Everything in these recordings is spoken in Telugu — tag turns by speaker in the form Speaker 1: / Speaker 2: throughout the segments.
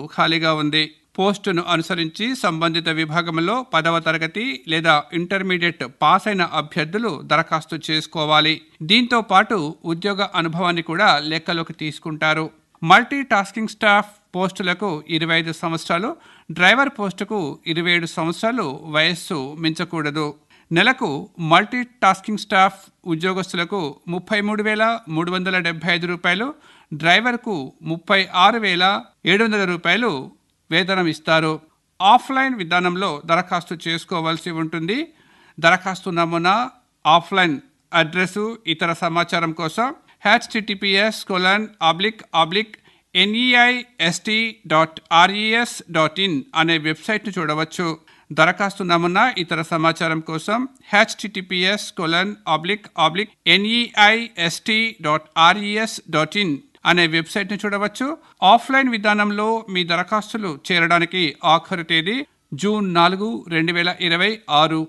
Speaker 1: ఖాళీగా ఉంది పోస్టును అనుసరించి సంబంధిత విభాగంలో పదవ తరగతి లేదా ఇంటర్మీడియట్ పాస్ అయిన అభ్యర్థులు దరఖాస్తు చేసుకోవాలి దీంతో పాటు ఉద్యోగ అనుభవాన్ని కూడా లెక్కలోకి తీసుకుంటారు మల్టీ టాస్కింగ్ స్టాఫ్ పోస్టులకు ఇరవై ఐదు సంవత్సరాలు డ్రైవర్ పోస్టుకు ఇరవై ఏడు సంవత్సరాలు వయస్సు మించకూడదు నెలకు మల్టీ టాస్కింగ్ స్టాఫ్ ఉద్యోగస్తులకు ముప్పై మూడు వేల మూడు వందల డెబ్బై ఐదు రూపాయలు డ్రైవర్కు ముప్పై ఆరు వేల ఏడు వందల రూపాయలు వేతనం ఇస్తారు ఆఫ్లైన్ విధానంలో దరఖాస్తు చేసుకోవాల్సి ఉంటుంది దరఖాస్తు నమూనా ఆఫ్లైన్ అడ్రస్సు ఇతర సమాచారం కోసం HTTPS colon oblique oblique NEIST dot RES dot in అనే వెబ్సైట్ను చూడవచ్చు దరఖాస్తు నమూనా ఇతర సమాచారం కోసం HTTPS colon oblique oblique NEIST dot RES dot in అనే వెబ్సైట్ను చూడవచ్చు ఆఫ్లైన్ విధానంలో మీ దరఖాస్తులు చేరడానికి ఆఖరు తేదీ జూన్ నాలుగు రెండు వేల ఇరవై ఆరు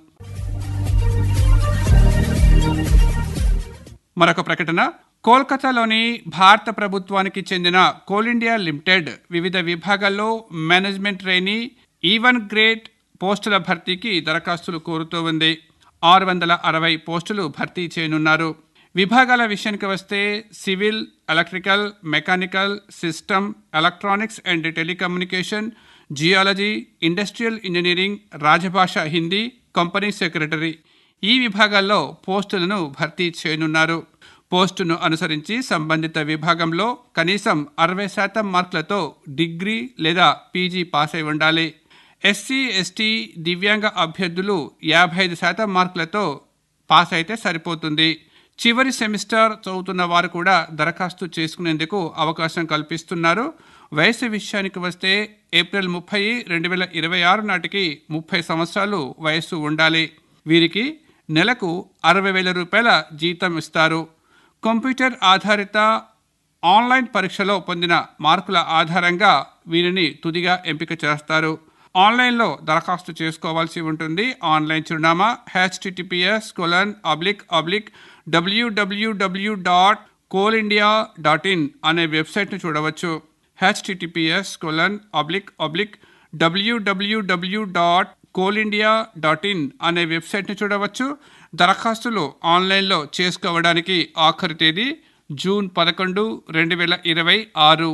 Speaker 1: మరొక ప్రకటన కోల్కతాలోని భారత ప్రభుత్వానికి చెందిన కోల్ ఇండియా లిమిటెడ్ వివిధ విభాగాల్లో మేనేజ్మెంట్ ట్రైనీ ఈవన్ గ్రేడ్ పోస్టుల భర్తీకి దరఖాస్తులు కోరుతూ ఉంది ఆరు వందల అరవై పోస్టులు భర్తీ చేయనున్నారు విభాగాల విషయానికి వస్తే civil electrical mechanical system electronics and telecommunication geology industrial engineering Rajbhasha Hindi company secretary ఈ విభాగాల్లో పోస్టులను భర్తీ చేయనున్నారు పోస్టును అనుసరించి సంబంధిత విభాగంలో కనీసం అరవై శాతం మార్కులతో డిగ్రీ లేదా పీజీ పాస్ అయి ఉండాలి ఎస్సీ ఎస్టీ దివ్యాంగ అభ్యర్థులు యాభై ఐదు శాతం మార్కులతో పాస్ అయితే సరిపోతుంది చివరి సెమిస్టర్ చదువుతున్న వారు కూడా దరఖాస్తు చేసుకునేందుకు అవకాశం కల్పిస్తున్నారు వయసు విషయానికి వస్తే ఏప్రిల్ ముప్పై రెండు వేల ఇరవై ఆరు నాటికి ముప్పై సంవత్సరాలు వయస్సు ఉండాలి వీరికి నెలకు అరవై వేల రూపాయల జీతం ఇస్తారు కంప్యూటర్ ఆధారిత ఆన్లైన్ పరీక్షలో పొందిన మార్కుల ఆధారంగా వీరిని తుదిగా ఎంపిక చేస్తారు ఆన్లైన్లో దరఖాస్తు చేసుకోవాల్సి ఉంటుంది ఆన్లైన్ చిరునామా HTTPS colon oblique oblique WWW dot coal India dot in అనే వెబ్సైట్ను చూడవచ్చు HTTPS colon oblique oblique WWW dot coal India dot in అనే వెబ్సైట్ను చూడవచ్చు దరఖాస్తులు ఆన్లైన్లో చేసుకోవడానికి ఆఖరి తేదీ జూన్ పదకొండు రెండు వేల ఇరవై ఆరు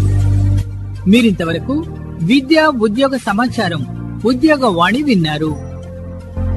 Speaker 2: మీరింతవరకు విద్యా ఉద్యోగ సమాచారం ఉద్యోగ వాణి విన్నారు